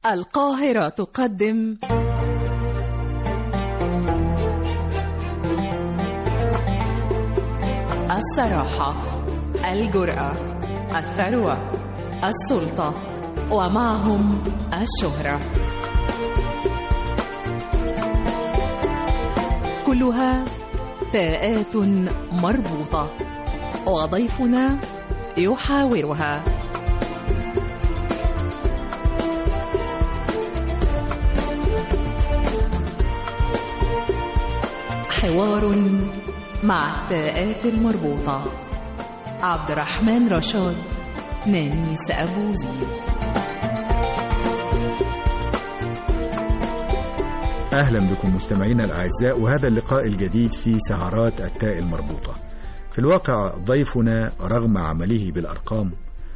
القاهرة تقدم الصراحة الجرأة الثروة السلطة ومعهم الشهرة كلها تاءات مربوطة وضيفنا يحاورها حوار مع التاءات المربوطة عبد الرحمن رشاد نانيس أبو زيد أهلا بكم مستمعينا الأعزاء وهذا اللقاء الجديد في سهرات التاء المربوطة في الواقع ضيفنا رغم عمله بالأرقام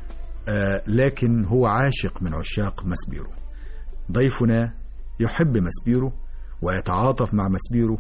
آه لكن هو عاشق من عشاق مسبيرو ضيفنا يحب مسبيرو ويتعاطف مع مسبيرو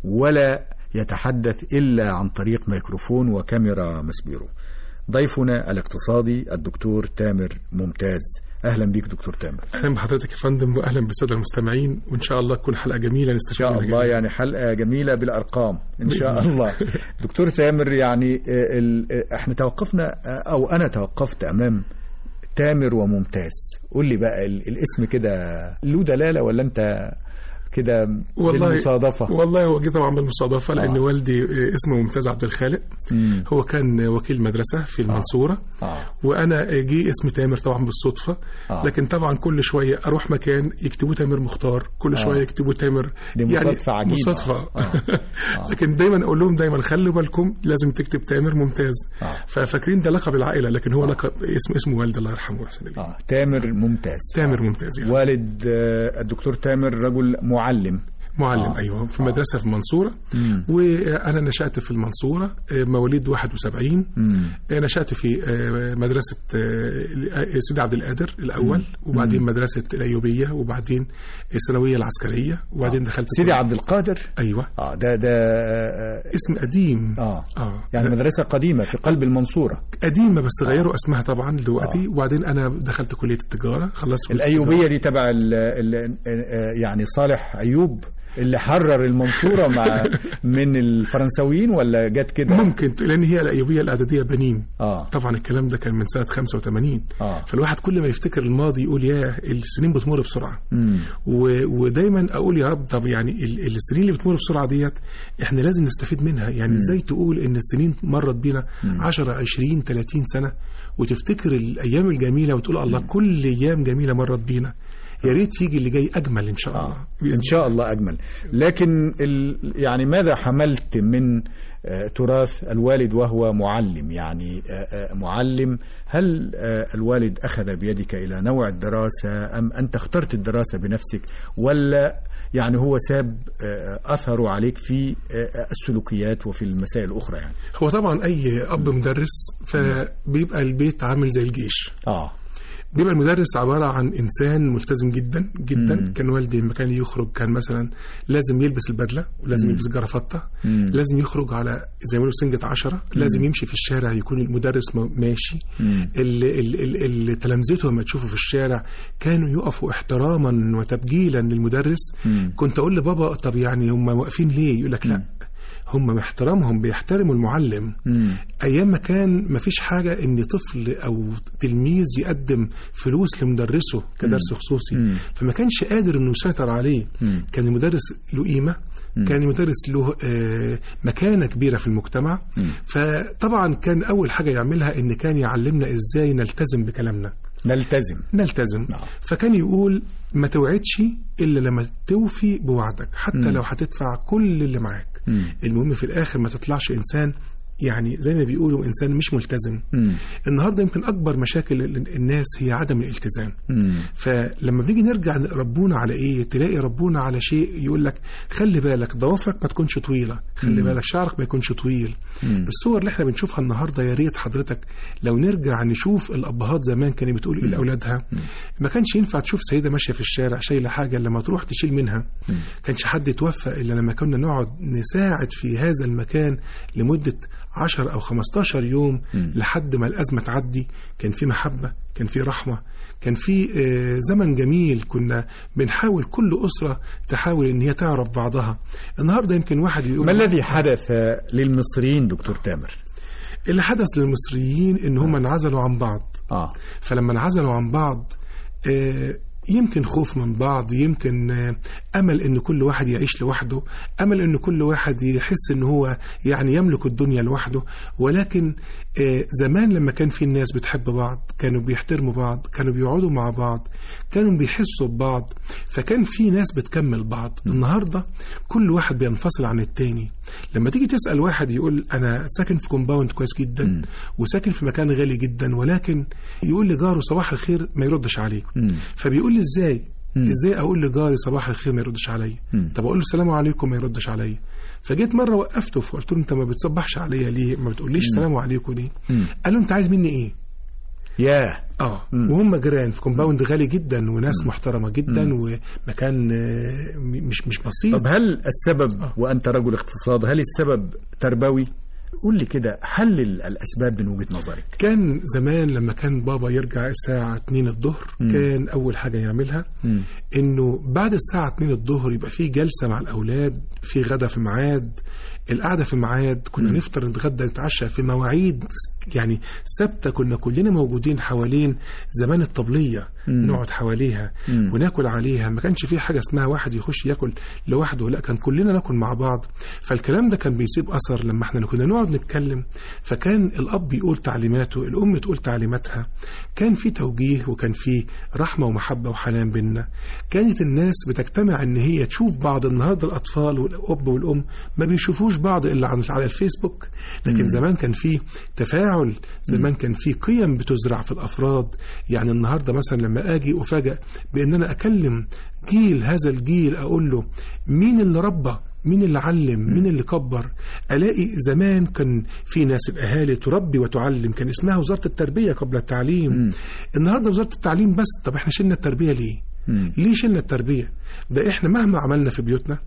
ولا يتحدث إلا عن طريق ميكروفون وكاميرا مسبيرو ضيفنا الاقتصادي الدكتور تامر ممتاز أهلا بك دكتور تامر اهلا بحضرتك يا فندم واهلا بالساده المستمعين وان شاء الله تكون حلقه جميله إن نستفيد شاء منها الله جميعاً. يعني حلقة جميلة بالأرقام إن شاء بإذن الله دكتور تامر يعني آه، ال- آه، احنا توقفنا آه، أو أنا توقفت أمام تامر وممتاز قول لي بقى ال- الاسم كده له دلالة ولا أنت كده والله بالمصادفة والله هو جه طبعا بالمصادفه لان آه. والدي آه، اسمه ممتاز عبد الخالق مم. هو كان وكيل مدرسه في المنصوره آه. وانا آه، جه اسم تامر طبعا بالصدفه آه. لكن طبعا كل شويه اروح مكان يكتبوا تامر مختار كل آه. شويه يكتبوا تامر دي مصادفة عجيبة. مصادفه آه. آه. لكن دايما اقول لهم دايما خلوا بالكم لازم تكتب تامر ممتاز آه. ففاكرين ده لقب العائله لكن هو لقب اسم اسمه والد الله يرحمه ويحسن اليه آه. تامر ممتاز تامر ممتاز يعني. والد آه، الدكتور تامر رجل معلم معلم آه. آه. ايوه في مدرسه في المنصوره مم. وانا نشات في المنصوره آه، مواليد 71 مم. آه، نشات في آه، مدرسه آه، سيدي عبد القادر الاول وبعدين مدرسه الايوبيه وبعدين الثانويه العسكريه وبعدين دخلت سيدي كلية- عبد القادر ايوه اه ده ده آه، اسم قديم اه اه يعني لا، مدرسة قديمة في قلب المنصورة قديمه بس غيروا اسمها طبعا دلوقتي وبعدين انا دخلت كليه التجاره خلصت كلية التجارة. الأيوبية دي تبع ال ال يعني صالح أيوب اللي حرر المنصورة مع من الفرنساويين ولا جت كده؟ ممكن لان هي الايوبيه الاعداديه بنين اه طبعا الكلام ده كان من سنه 85 اه فالواحد كل ما يفتكر الماضي يقول يا السنين بتمر بسرعه مم. و... ودايما اقول يا رب طب يعني ال- السنين اللي بتمر بسرعه ديت احنا لازم نستفيد منها يعني ازاي تقول ان السنين مرت بينا 10 20 30 سنه وتفتكر الايام الجميله وتقول الله كل ايام جميله مرت بينا يا ريت يجي اللي جاي اجمل ان شاء الله آه. بإذن إن شاء الله أجمل لكن ال يعني ماذا حملت من آه، تراث الوالد وهو معلم يعني آه، آه، معلم هل آه، الوالد أخذ بيدك إلى نوع الدراسة أم أنت اخترت الدراسة بنفسك ولا يعني هو ساب آه، أثره عليك في آه، السلوكيات وفي المسائل الأخرى يعني هو طبعا اي اب مدرس فبيبقى البيت عامل زي الجيش آه بيبقى المدرس عبارة عن إنسان ملتزم جدا جدا مم. مم. كان والدي لما كان يخرج كان مثلا لازم يلبس البدلة ولازم يلبس جرافطة مم. لازم يخرج على زي ما بيقولوا سنجة عشرة لازم يمشي في الشارع يكون المدرس م- ماشي مم. اللي, اللي, اللي تلامذته لما تشوفه في الشارع كانوا يقفوا احتراما وتبجيلا للمدرس مم. كنت أقول لبابا طب يعني هم واقفين ليه يقول لك لا هم باحترامهم بيحترموا المعلم مم. ايام ما كان ما فيش حاجه ان طفل او تلميذ يقدم فلوس لمدرسه كدرس خصوصي مم. فما كانش قادر انه يسيطر عليه مم. كان المدرس له قيمه كان المدرس له آه، مكانه كبيره في المجتمع فطبعا كان اول حاجه يعملها ان كان يعلمنا ازاي نلتزم بكلامنا نلتزم نلتزم نعم. فكان يقول ما توعدش الا لما توفي بوعدك حتى لو هتدفع كل اللي معاك مم. المهم في الاخر ما تطلعش انسان يعني زي ما بيقولوا انسان مش ملتزم مم. النهارده يمكن اكبر مشاكل ال- الناس هي عدم الالتزام مم. فلما بنيجي نرجع ربونا على ايه تلاقي ربونا على شيء يقول لك خلي بالك ضوافرك ما تكونش طويله خلي بالك شعرك ما يكونش طويل مم. الصور اللي احنا بنشوفها النهارده يا ريت حضرتك لو نرجع نشوف الابهات زمان كانت بتقول ايه لاولادها ما كانش ينفع تشوف سيده ماشيه في الشارع شايله حاجه لما تروح تشيل منها كانش حد يتوفى الا لما كنا نقعد نساعد في هذا المكان لمده 10 أو 15 يوم لحد ما الأزمة تعدي كان في محبة كان في رحمة كان في آه، زمن جميل كنا بنحاول كل أسرة تحاول إن هي تعرف بعضها النهاردة يمكن واحد يقول ما الذي حدث للمصريين دكتور تامر اللي حدث للمصريين إن هم انعزلوا عن بعض اه فلما انعزلوا عن بعض آه، يمكن خوف من بعض يمكن آه، امل ان كل واحد يعيش لوحده امل ان كل واحد يحس ان هو يعني يملك الدنيا لوحده ولكن آه، زمان لما كان في الناس بتحب بعض كانوا بيحترموا بعض كانوا بيقعدوا مع بعض كانوا بيحسوا ببعض فكان في ناس بتكمل بعض النهارده كل واحد بينفصل عن التاني لما تيجي تسال واحد يقول انا ساكن في كومباوند كويس جدا وساكن في مكان غالي جدا ولكن يقول لجاره صباح الخير ما يردش عليه فبيقول لي ازاي ازاي اقول لجاري صباح الخير ما يردش عليا طب اقول له السلام عليكم ما يردش عليا فجيت مره وقفته فقلت له انت ما بتصبحش عليا ليه ما بتقوليش السلام عليكم ليه قال له انت عايز مني ايه ياه اه وهم جيران في كومباوند غالي جدا وناس محترمه جدا ومكان آه، م- مش مش بسيط طب هل السبب وانت رجل اقتصاد هل السبب تربوي قول لي كده حلل الاسباب من وجهه نظرك كان زمان لما كان بابا يرجع الساعة 2 الظهر كان أول حاجة يعملها إنه بعد الساعة 2 الظهر يبقى في جلسة مع الأولاد في غدا في ميعاد القعدة في ميعاد كنا نفطر نتغدى نتعشى في مواعيد يعني ثابتة كنا كلنا موجودين حوالين زمان الطبلية نقعد حواليها وناكل عليها ما كانش في حاجة اسمها واحد يخش ياكل لوحده لا كان كلنا ناكل مع بعض فالكلام ده كان بيسيب أثر لما احنا كنا نقعد نتكلم فكان الأب يقول تعليماته الأم تقول تعليماتها كان في توجيه وكان في رحمة ومحبة وحنان بينا كانت الناس بتجتمع ان هي تشوف بعض النهارده الأطفال والأب والأم ما بيشوفوش بعض إلا عن- على الفيسبوك لكن زمان كان في تفاعل زمان كان في قيم بتزرع في الأفراد يعني النهارده مثلا لما أجي أفاجأ بأن أنا أكلم جيل هذا الجيل أقول له مين اللي ربى مين اللي علم مين اللي كبر الاقي زمان كان في ناس الاهالي تربي وتعلم كان اسمها وزاره التربيه قبل التعليم النهارده وزاره التعليم بس طب احنا شلنا التربيه ليه ليه شلنا التربيه ده احنا مهما عملنا في بيوتنا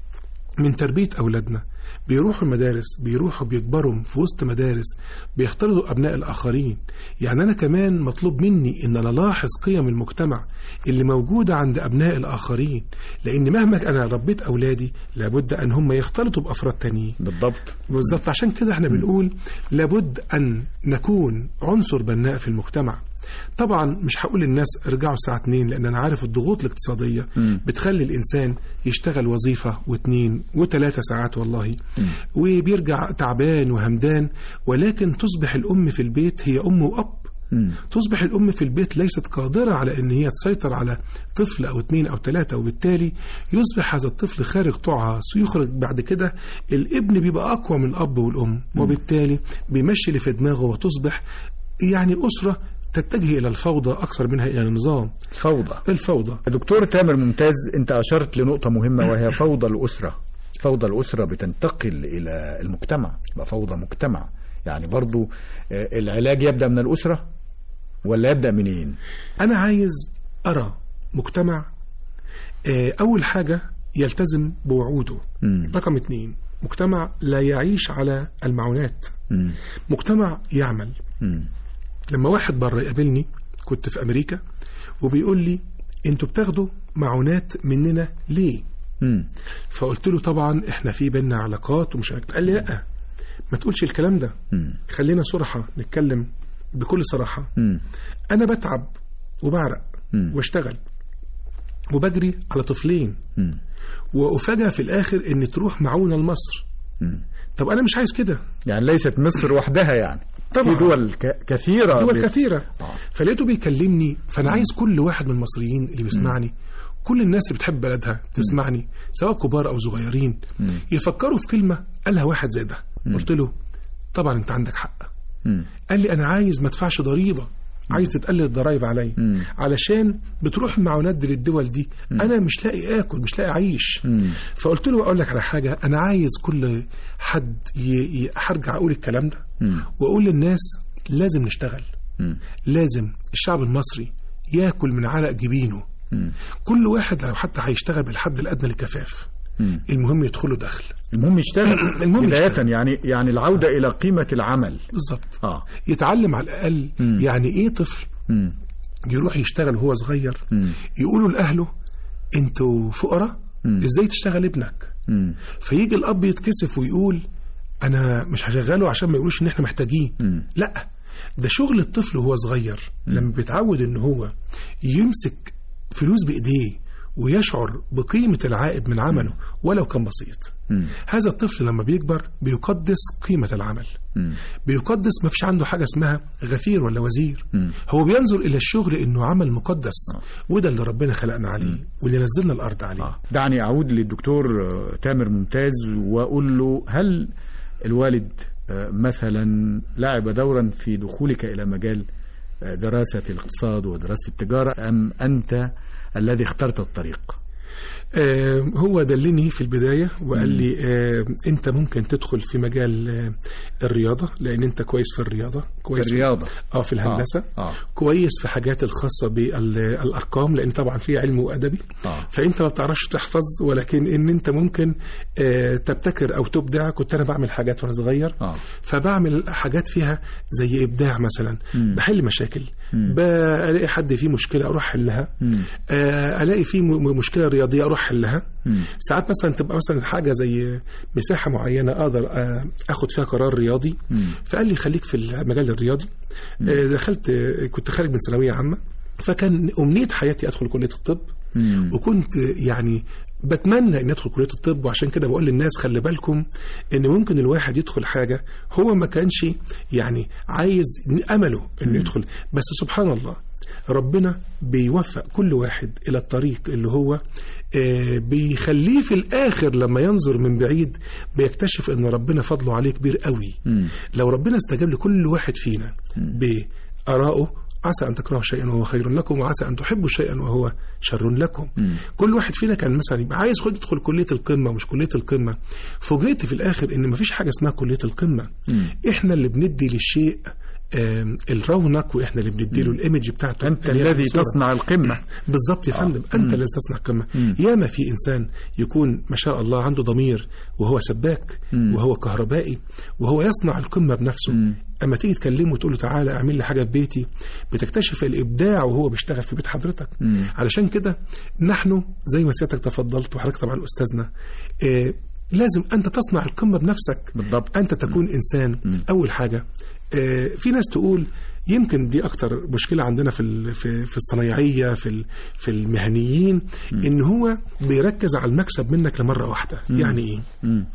من تربية أولادنا بيروحوا المدارس بيروحوا بيكبروا في وسط مدارس بيختلطوا أبناء الآخرين يعني أنا كمان مطلوب مني إن أنا ألاحظ قيم المجتمع اللي موجودة عند أبناء الآخرين لأن مهما أنا ربيت أولادي لابد أن هم يختلطوا بأفراد تانيين بالضبط بالظبط عشان كده احنا بنقول لابد أن نكون عنصر بناء في المجتمع طبعا مش هقول للناس ارجعوا الساعة 2 لأن أنا عارف الضغوط الاقتصادية بتخلي الإنسان يشتغل وظيفة واثنين وثلاثة ساعات والله وبيرجع تعبان وهمدان ولكن تصبح الأم في البيت هي أم وأب تصبح الأم في البيت ليست قادرة على أن هي تسيطر على طفل أو اثنين أو ثلاثة وبالتالي يصبح هذا الطفل خارج طوعها ويخرج بعد كده الابن بيبقى أقوى من الأب والأم وبالتالي بيمشي اللي في دماغه وتصبح يعني أسرة تتجه إلى الفوضى أكثر منها إلى النظام فوضى الفوضى دكتور تامر ممتاز انت اشرت لنقطة مهمة وهي فوضى الأسرة فوضى الأسرة بتنتقل إلى المجتمع يبقى فوضى مجتمع يعني برضو آه، العلاج يبدأ من الأسرة ولا يبدأ منين أنا عايز أرى مجتمع آه، أول حاجة يلتزم بوعوده مم. رقم اتنين مجتمع لا يعيش على المعونات مم. مجتمع يعمل مم. لما واحد بره يقابلني كنت في أمريكا وبيقول لي انتوا بتاخدوا معونات مننا ليه مم. فقلت له طبعا احنا في بينا علاقات ومش عارف قال لي لا ما تقولش الكلام ده مم. خلينا صراحة نتكلم بكل صراحة مم. أنا بتعب وبعرق مم. واشتغل وبجري على طفلين مم. وأفاجأ في الآخر إن تروح معونة لمصر مم. طب أنا مش عايز كده يعني ليست مصر وحدها يعني طبعا. في دول ك- كثيرة دول بت- كثيرة آه. فلقيته بيكلمني فأنا عايز كل واحد من المصريين اللي بيسمعني كل الناس اللي بتحب بلدها تسمعني سواء كبار أو صغيرين يفكروا في كلمة قالها واحد زي ده قلت له طبعا أنت عندك حق مم. قال لي أنا عايز ما ادفعش ضريبة عايز تتقلل الضرايب عليا مم. علشان بتروح المعونات دي للدول دي انا مش لاقي اكل مش لاقي اعيش مم. فقلت له اقول لك على حاجه انا عايز كل حد ي... ي... هرجع اقول الكلام ده مم. واقول للناس لازم نشتغل مم. لازم الشعب المصري ياكل من عرق جبينه مم. كل واحد لو حتى هيشتغل بالحد الادنى للكفاف مم. المهم يدخله دخل المهم يشتغل المهم بداية يشتغل. يعني يعني العودة إلى قيمة العمل بالظبط اه يتعلم على الاقل مم. يعني ايه طفل مم. يروح يشتغل وهو صغير مم. يقولوا لاهله انتوا فقراء مم. ازاي تشتغل ابنك مم. فيجي الاب يتكسف ويقول انا مش هشغله عشان ما يقولوش ان احنا محتاجين مم. لا ده شغل الطفل وهو صغير لما بيتعود ان هو يمسك فلوس بايديه ويشعر بقيمة العائد من عمله ولو كان بسيط مم. هذا الطفل لما بيكبر بيقدس قيمة العمل مم. بيقدس ما فيش عنده حاجة اسمها غفير ولا وزير مم. هو بينظر إلى الشغل إنه عمل مقدس وده اللي ربنا خلقنا عليه واللي نزلنا الأرض عليه آه. دعني أعود للدكتور آه، تامر ممتاز وأقول له هل الوالد آه، مثلا لعب دورا في دخولك إلى مجال آه، دراسة الاقتصاد ودراسة التجارة أم أنت الذي اخترت الطريق آه، هو دلني في البداية وقال لي آه، أنت ممكن تدخل في مجال آه، الرياضة لأن أنت كويس في الرياضة كويس الرياضة اه في الهندسة آه. آه. كويس في حاجات الخاصة بالأرقام لأن طبعا في علم وأدبي آه. فأنت ما بتعرفش تحفظ ولكن إن أنت ممكن آه، تبتكر أو تبدع كنت أنا بعمل حاجات وأنا صغير آه. فبعمل حاجات فيها زي إبداع مثلا مم. بحل مشاكل مم. بلاقي حد فيه مشكلة أروح حلها مم. آه، الاقي في م- مشكله رياضيه اروح حلها مم. ساعات مثلا تبقى مثلا حاجه زي مساحه معينه اقدر آه، اخد فيها قرار رياضي مم. فقال لي خليك في المجال الرياضي آه، دخلت آه، كنت خارج من ثانويه عامه فكان امنيه حياتي ادخل كليه الطب مم. وكنت يعني بتمنى ان ادخل كليه الطب وعشان كده بقول للناس خلي بالكم ان ممكن الواحد يدخل حاجه هو ما كانش يعني عايز امله انه يدخل بس سبحان الله ربنا بيوفق كل واحد الى الطريق اللي هو آه، بيخليه في الاخر لما ينظر من بعيد بيكتشف ان ربنا فضله عليه كبير قوي مم. لو ربنا استجاب لكل واحد فينا بآرائه عسى أن تكرهوا شيئا وهو خير لكم وعسى أن تحبوا شيئا وهو شر لكم مم. كل واحد فينا كان مثلا يبقى عايز خد يدخل كلية القمة ومش كلية القمة فوجئت في الآخر إن مفيش حاجة اسمها كلية القمة مم. إحنا اللي بندي للشيء آم، الرونق واحنا اللي بندي له الايمج بتاعته أنت اللي هي الذي الصورة. تصنع القمة بالظبط يا فندم انت الذي تصنع القمه ياما في انسان يكون ما شاء الله عنده ضمير وهو سباك مم. وهو كهربائي وهو يصنع القمه بنفسه مم. اما تيجي تكلمه وتقول له تعالى اعمل لي حاجه في بيتي بتكتشف الابداع وهو بيشتغل في بيت حضرتك مم. علشان كده نحن زي ما سيادتك تفضلت وحضرتك طبعا استاذنا آه لازم انت تصنع القمه بنفسك بالضبط. انت تكون انسان اول حاجه آه في ناس تقول يمكن دي اكتر مشكله عندنا في ال- في في الصنايعيه في ال- في المهنيين ان هو بيركز على المكسب منك لمره واحده يعني ايه مم.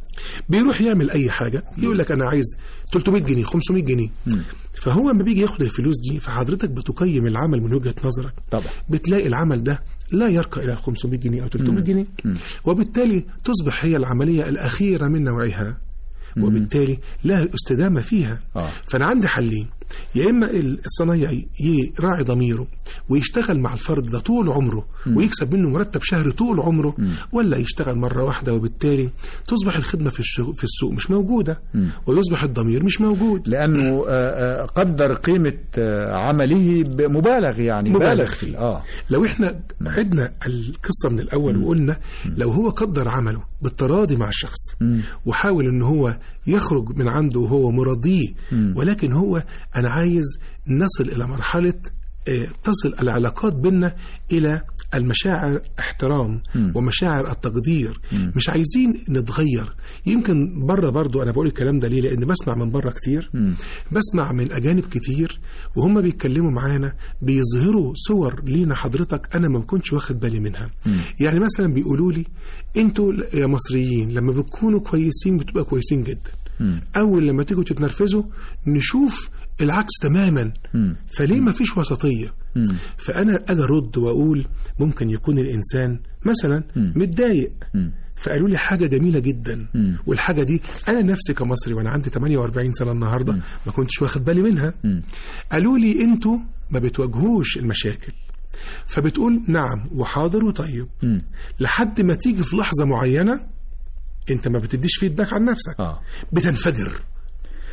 بيروح يعمل اي حاجه يقول لك انا عايز 300 جنيه 500 جنيه فهو لما بيجي ياخد الفلوس دي فحضرتك بتقيم العمل من وجهه نظرك طبعا بتلاقي العمل ده لا يرقى الى 500 جنيه او 300 جنيه وبالتالي تصبح هي العمليه الاخيره من نوعها وبالتالي لا استدامه فيها آه. فانا عندي حلين يا اما الصنايعي يراعي ضميره ويشتغل مع الفرد ده طول عمره ويكسب منه مرتب شهري طول عمره ولا يشتغل مره واحده وبالتالي تصبح الخدمه في الشغ- في السوق مش موجوده ويصبح الضمير مش موجود لأنه آه، آه، قدر قيمة آه، عمله بمبالغ يعني مبالغ بالغ فيه. فيه آه لو احنا عدنا القصة من الأول وقلنا لو هو قدر عمله بالتراضي مع الشخص وحاول ان هو يخرج من عنده وهو مرضيه ولكن هو أنا عايز نصل إلى مرحلة آه، تصل العلاقات بيننا إلى المشاعر احترام ومشاعر التقدير مش عايزين نتغير يمكن بره برضو أنا بقول الكلام ده ليه لأن بسمع من بره كتير بسمع من أجانب كتير وهم بيتكلموا معانا بيظهروا صور لينا حضرتك أنا ما بكونش واخد بالي منها يعني مثلا بيقولوا لي أنتوا يا مصريين لما بتكونوا كويسين بتبقى كويسين جدا أول لما تيجوا تتنرفزوا نشوف العكس تماما فليه ما فيش وسطية فأنا أجي أرد وأقول ممكن يكون الإنسان مثلا متضايق فقالوا لي حاجة جميلة جدا والحاجة دي أنا نفسي كمصري وأنا عندي 48 سنة النهاردة ما كنتش واخد بالي منها قالوا لي أنتوا ما بتواجهوش المشاكل فبتقول نعم وحاضر وطيب لحد ما تيجي في لحظة معينة أنت ما بتديش فيدباك عن نفسك آه. بتنفجر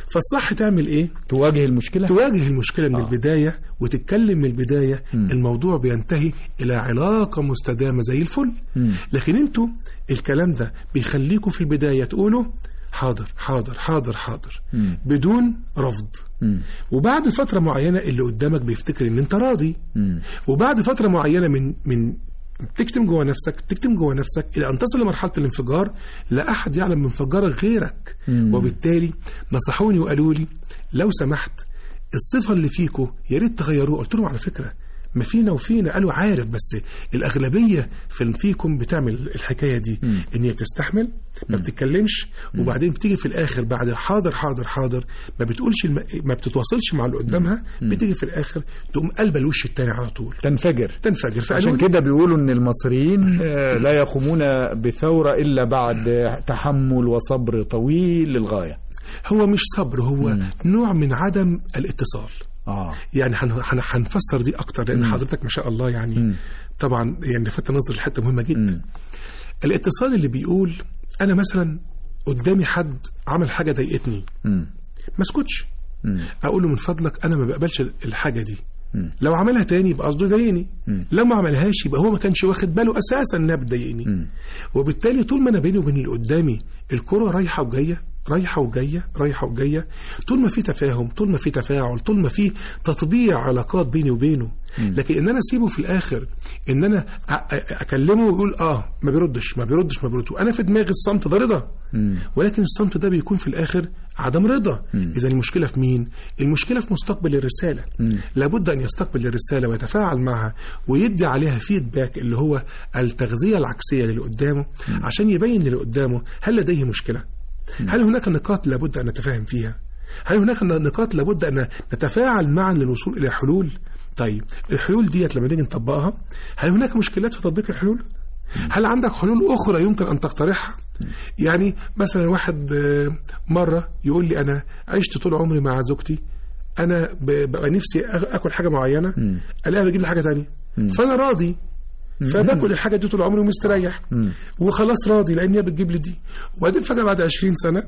فالصح تعمل ايه تواجه المشكله تواجه المشكله من آه. آه. البدايه وتتكلم من البدايه مم. م. الموضوع بينتهي الى علاقه مستدامه زي الفل مم. لكن انتوا الكلام ده بيخليكم في البدايه تقولوا حاضر حاضر حاضر حاضر مم. بدون رفض مم. وبعد فتره معينه اللي قدامك بيفتكر ان انت راضي مم. وبعد فتره معينه من من تكتم جوه نفسك تكتم جوه نفسك الى ان تصل لمرحله الانفجار لا احد يعلم انفجارك غيرك مم. وبالتالي نصحوني وقالوا لي لو سمحت الصفه اللي فيكو يا ريت تغيروها قلت لهم على فكره ما فينا وفينا قالوا عارف بس الاغلبيه في فيكم بتعمل الحكايه دي مم. ان هي بتستحمل ما بتتكلمش وبعدين بتيجي في الاخر بعد حاضر حاضر حاضر ما بتقولش الم... ما بتتواصلش مع اللي قدامها بتيجي في الاخر تقوم قلبه الوش التاني على طول تنفجر تنفجر فقالوا عشان لي كده بيقولوا ان المصريين آه، لا يقومون بثوره الا بعد تحمل وصبر طويل للغايه هو مش صبر هو مم. نوع من عدم الاتصال اه يعني هن- هن- هنفسر دي اكتر لان مم. حضرتك ما شاء الله يعني مم. طبعا يعني لفت نظر لحته مهمه جدا مم. الاتصال اللي بيقول انا مثلا قدامي حد عمل حاجه ضايقتني مم. ما اسكتش مم. اقول له من فضلك انا ما بقبلش الحاجه دي مم. لو عملها تاني يبقى قصده يضايقني مم. لو ما عملهاش يبقى هو ما كانش واخد باله اساسا انها بتضايقني مم. وبالتالي طول ما انا بيني وبين اللي قدامي الكرة رايحة وجاية رايحة وجاية رايحة وجاية طول ما في تفاهم طول ما في تفاعل طول ما في تطبيع علاقات بيني وبينه لكن ان انا اسيبه في الاخر ان انا أ- أ- اكلمه ويقول اه ما بيردش ما بيردش ما بيردش وانا في دماغي الصمت ده رضا مم. ولكن الصمت ده بيكون في الاخر عدم رضا مم. اذا المشكله في مين المشكله في مستقبل الرساله مم. لابد ان يستقبل الرساله ويتفاعل معها ويدي عليها فيدباك اللي هو التغذيه العكسيه للي قدامه عشان يبين للي قدامه هل لديه مشكله هل هناك نقاط لابد ان نتفاهم فيها هل هناك نقاط لابد ان نتفاعل معا للوصول الى حلول طيب الحلول ديت لما نيجي نطبقها هل هناك مشكلات في تطبيق الحلول هل عندك حلول أخرى يمكن أن تقترحها؟ يعني مثلا واحد آه، مرة يقول لي أنا عشت طول عمري مع زوجتي أنا ب- ببقى نفسي أ- آكل حاجة معينة مم. ألاقيها بتجيب لي حاجة تانية مم. فأنا راضي فباكل الحاجة دي طول عمري ومستريح مم. وخلاص راضي لأن هي بتجيب لي دي وبعدين فجأة بعد 20 سنة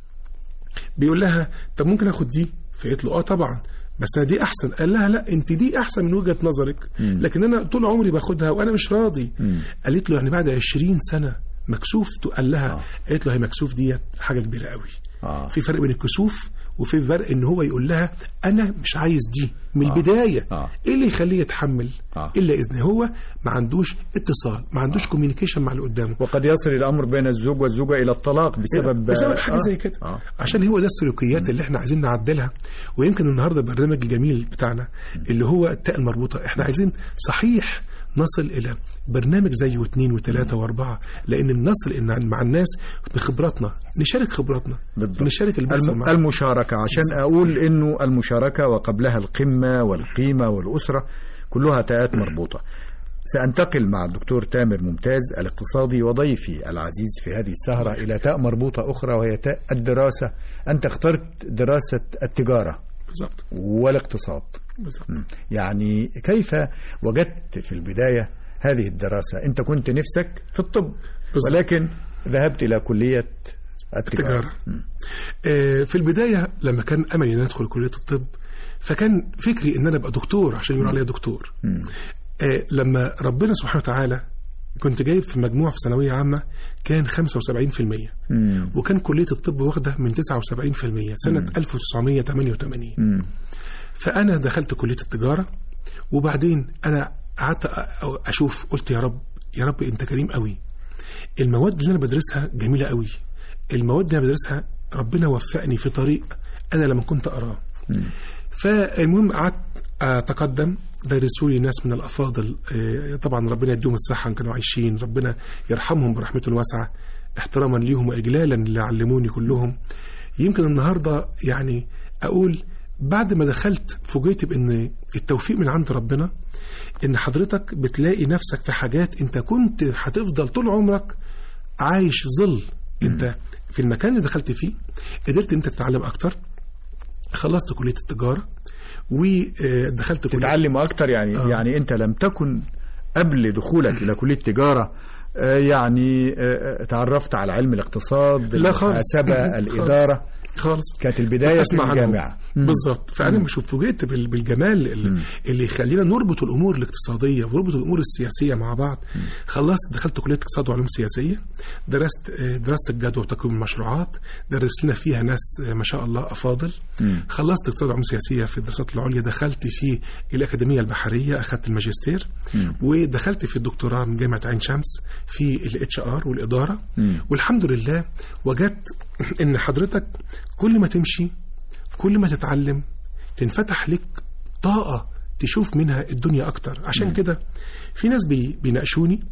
بيقول لها طب ممكن آخد دي فقالت له آه طبعا بس أنا دي أحسن قال لها لا أنت دي أحسن من وجهة نظرك مم. لكن أنا طول عمري باخدها وأنا مش راضي مم. قالت له يعني بعد 20 سنة مكسوف قال لها آه. قالت له هي مكسوف ديت حاجة كبيرة قوي آه. في فرق بين الكسوف وفي فرق ان هو يقول لها انا مش عايز دي من آه. البدايه آه. ايه اللي يخليه يتحمل آه. الا اذا هو ما عندوش اتصال ما عندوش كوميونيكيشن مع اللي قدامه وقد يصل الامر بين الزوج والزوجه الى الطلاق بسبب بسبب حاجه آه. زي كده آه. عشان هو ده السلوكيات اللي احنا عايزين نعدلها ويمكن النهارده البرنامج الجميل بتاعنا اللي هو التاء المربوطه احنا عايزين صحيح نصل الى برنامج زيه واثنين وثلاثه واربعه لان نصل ان مع الناس بخبراتنا نشارك خبراتنا بالضبط. نشارك اللي بيحصل الم... معانا المشاركة عشان أقول إنه المشاركة وقبلها القمة والقيمة والأسرة كلها تاءات مربوطة سأنتقل مع الدكتور تامر ممتاز الاقتصادي وضيفي العزيز في هذه السهرة إلى تاء مربوطة أخرى وهي تاء الدراسة أنت اخترت دراسة التجارة بالظبط والاقتصاد بالظبط م. يعني كيف وجدت في البداية هذه الدراسة أنت كنت نفسك في الطب بالظبط. ولكن ذهبت إلى كلية التجارة التجارة آه، في البداية لما كان أملي أن أدخل كلية الطب فكان فكري أن أنا أبقى دكتور عشان يقول عليا دكتور م. آه، لما ربنا سبحانه وتعالى كنت جايب في مجموع في ثانوية عامة كان 75% م. وكان كلية الطب واخدة من 79% سنة 1988 م. فأنا دخلت كلية التجارة وبعدين أنا قعدت أ- أشوف قلت يا رب يا رب أنت كريم قوي المواد اللي أنا بدرسها جميلة قوي المواد اللي أنا بدرسها ربنا وفقني في طريق أنا لما كنت أراه فالمهم قعدت أتقدم درسوا لي ناس من الأفاضل آه، طبعا ربنا يديهم الصحة إن كانوا عايشين ربنا يرحمهم برحمته الواسعة احتراما ليهم وإجلالا اللي علموني كلهم يمكن النهاردة يعني أقول بعد ما دخلت فوجئت بأن التوفيق من عند ربنا إن حضرتك بتلاقي نفسك في حاجات أنت كنت هتفضل طول عمرك عايش ظل أنت في المكان اللي دخلت فيه قدرت أنت تتعلم أكتر خلصت كلية التجارة ودخلت كلية تتعلم أكتر يعني آه. يعني أنت لم تكن قبل دخولك إلى كلية التجارة آه، يعني آه، تعرفت على علم الاقتصاد لا خالص. المحاسبة الإدارة خالص كانت البداية في أسمع عنه. الجامعة مم. بالظبط فانا مش فوجئت بال- بالجمال اللي, اللي يخلينا نربط الامور الاقتصاديه ونربط الامور السياسيه مع بعض خلصت دخلت كليه اقتصاد وعلوم سياسيه درست آه، درست الجدوى وتقويم المشروعات درس لنا فيها ناس آه، ما شاء الله افاضل خلصت اقتصاد وعلوم سياسيه في الدراسات العليا دخلت في الاكاديميه البحريه اخذت الماجستير ودخلت في الدكتوراه من جامعه عين شمس في الاتش ار والاداره والحمد لله وجدت ان حضرتك كل ما تمشي كل ما تتعلم تنفتح لك طاقة تشوف منها الدنيا أكتر عشان كده في ناس بي بيناقشوني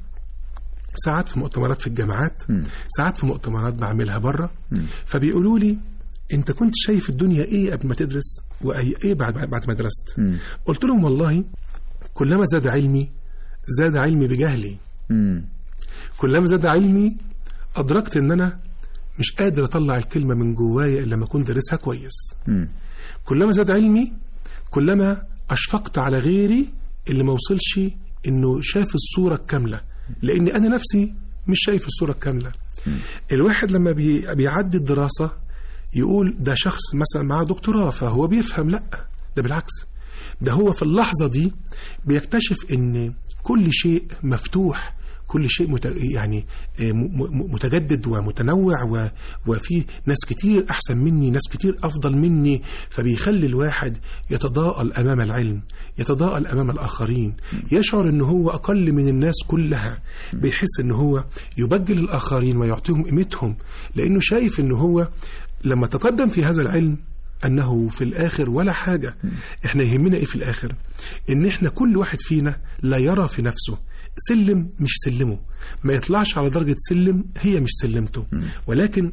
ساعات في مؤتمرات في الجامعات ساعات في مؤتمرات بعملها بره فبيقولوا لي انت كنت شايف الدنيا ايه قبل ما تدرس واي ايه بعد بعد ما درست قلت لهم والله كلما زاد علمي زاد علمي بجهلي مم. كلما زاد علمي ادركت ان انا مش قادر اطلع الكلمه من جوايا الا لما اكون دارسها كويس مم. كلما زاد علمي كلما أشفقت على غيري اللي ما وصلش إنه شاف الصورة الكاملة لأن أنا نفسي مش شايف الصورة الكاملة الواحد لما بي- بيعدي الدراسة يقول ده شخص مثلا معاه دكتوراه فهو بيفهم لا ده بالعكس ده هو في اللحظة دي بيكتشف إن كل شيء مفتوح كل شيء مت... يعني آه، م- م- متجدد ومتنوع و... وفي ناس كتير أحسن مني ناس كتير أفضل مني فبيخلي الواحد يتضاءل أمام العلم يتضاءل أمام الآخرين يشعر أنه هو أقل من الناس كلها بيحس أنه هو يبجل الآخرين ويعطيهم قيمتهم لأنه شايف أنه هو لما تقدم في هذا العلم أنه في الآخر ولا حاجة إحنا يهمنا إيه في الآخر إن إحنا كل واحد فينا لا يرى في نفسه سلم مش سلمه ما يطلعش على درجة سلم هي مش سلمته ولكن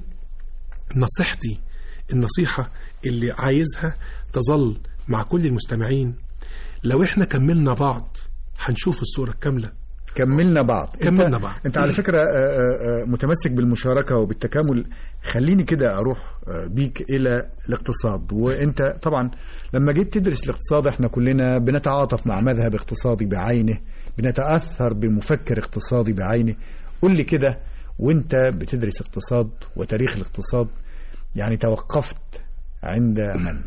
نصيحتي النصيحة اللي عايزها تظل مع كل المستمعين لو احنا كملنا بعض هنشوف الصورة الكاملة كملنا بعض كملنا انت بعض. انت على فكره آه، آه، آه، متمسك بالمشاركه وبالتكامل خليني كده اروح آه، بيك الى الاقتصاد وانت طبعا لما جيت تدرس الاقتصاد احنا كلنا بنتعاطف مع مذهب اقتصادي بعينه بنتاثر بمفكر اقتصادي بعينه قول لي كده وانت بتدرس اقتصاد وتاريخ الاقتصاد يعني توقفت عند من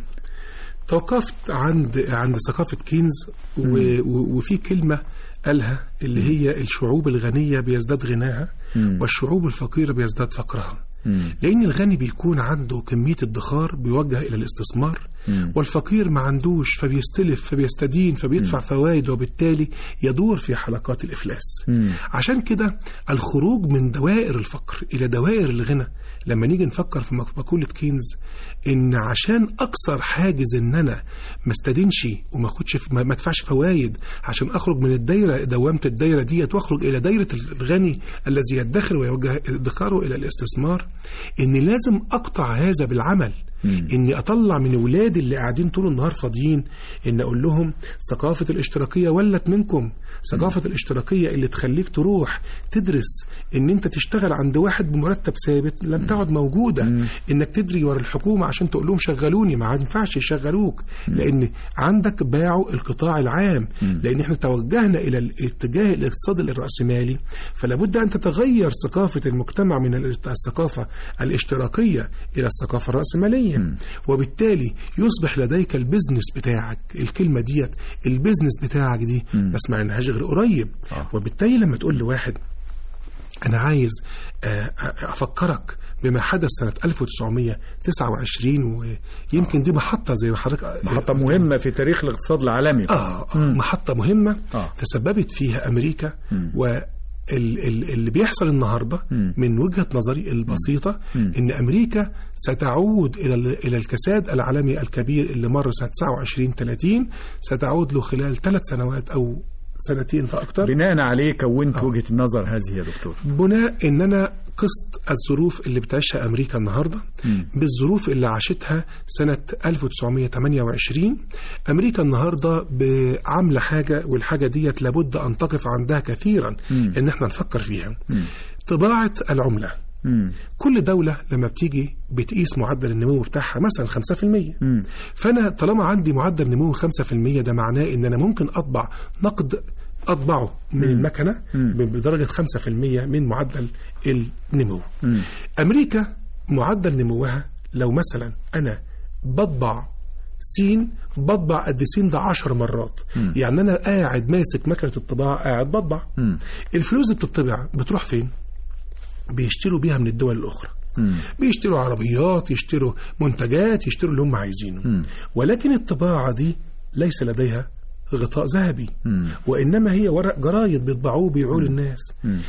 توقفت عند عند ثقافة كينز و و وفي كلمة قالها اللي هي الشعوب الغنية بيزداد غناها والشعوب الفقيرة بيزداد فقرها لأن الغني بيكون عنده كمية ادخار بيوجه إلى الاستثمار والفقير ما عندوش فبيستلف فبيستدين فبيدفع فوائد وبالتالي يدور في حلقات الإفلاس عشان كده الخروج من دوائر الفقر إلى دوائر الغنى لما نيجي نفكر في مقولة كينز إن عشان أكسر حاجز إن أنا ما استدينش وما اخدش ما ما ادفعش فوائد عشان أخرج من الدايرة دوامة الدايرة ديت وأخرج إلى دايرة الغني الذي يدخر ويوجه ادخاره إلى الاستثمار إن لازم أقطع هذا بالعمل اني اطلع من ولادي اللي قاعدين طول النهار فاضيين ان اقول لهم ثقافه الاشتراكيه ولت منكم ثقافه الاشتراكيه اللي تخليك تروح تدرس ان انت تشتغل عند واحد بمرتب ثابت لم تعد موجوده انك تجري ورا الحكومه عشان تقول لهم شغلوني ما ينفعش يشغلوك لان عندك باعوا القطاع العام لان احنا توجهنا الى الاتجاه الاقتصادي الراسمالي فلا بد ان تتغير ثقافه المجتمع من الثقافه الاشتراكيه الى الثقافه الراسماليه وبالتالي يصبح لديك البزنس بتاعك الكلمه ديت البزنس بتاعك دي ما سمعناهاش غير قريب وبالتالي لما تقول لواحد أنا عايز آه، أفكرك بما حدث سنة 1929 ويمكن دي محطة زي ما حضرتك محطة مهمة في تاريخ الاقتصاد العالمي آه آه، محطة مهمة آه. تسببت فيها أمريكا و ال- ال- اللي بيحصل النهارده من وجهه نظري البسيطه ان امريكا ستعود الى ال- الى الكساد العالمي الكبير اللي مر سنه 29 30 ستعود له خلال ثلاث سنوات او سنتين فاكثر بناء عليه كونت وجهة النظر هذه يا دكتور بناء ان انا قست الظروف اللي بتعيشها امريكا النهارده بالظروف اللي عاشتها سنه 1928 امريكا النهارده عامله حاجه والحاجه ديت لابد ان تقف عندها كثيرا ان احنا نفكر فيها طباعه العمله مم. كل دولة لما بتيجي بتقيس معدل النمو بتاعها مثلا 5% فأنا طالما عندي معدل نمو 5% ده معناه إن أنا ممكن أطبع نقد اطبعه من المكنه بدرجه 5% من معدل النمو مم. امريكا معدل نموها لو مثلا انا بطبع سين بطبع قد سين ده 10 مرات يعني انا قاعد ماسك مكنه الطباعه قاعد بطبع مم. الفلوس اللي بتطبع بتروح فين بيشتروا بيها من الدول الاخرى مم. بيشتروا عربيات يشتروا منتجات يشتروا اللي هم عايزينه ولكن الطباعة دي ليس لديها غطاء ذهبي مم. وإنما هي ورق جرايد بيطبعوه بيعوه للناس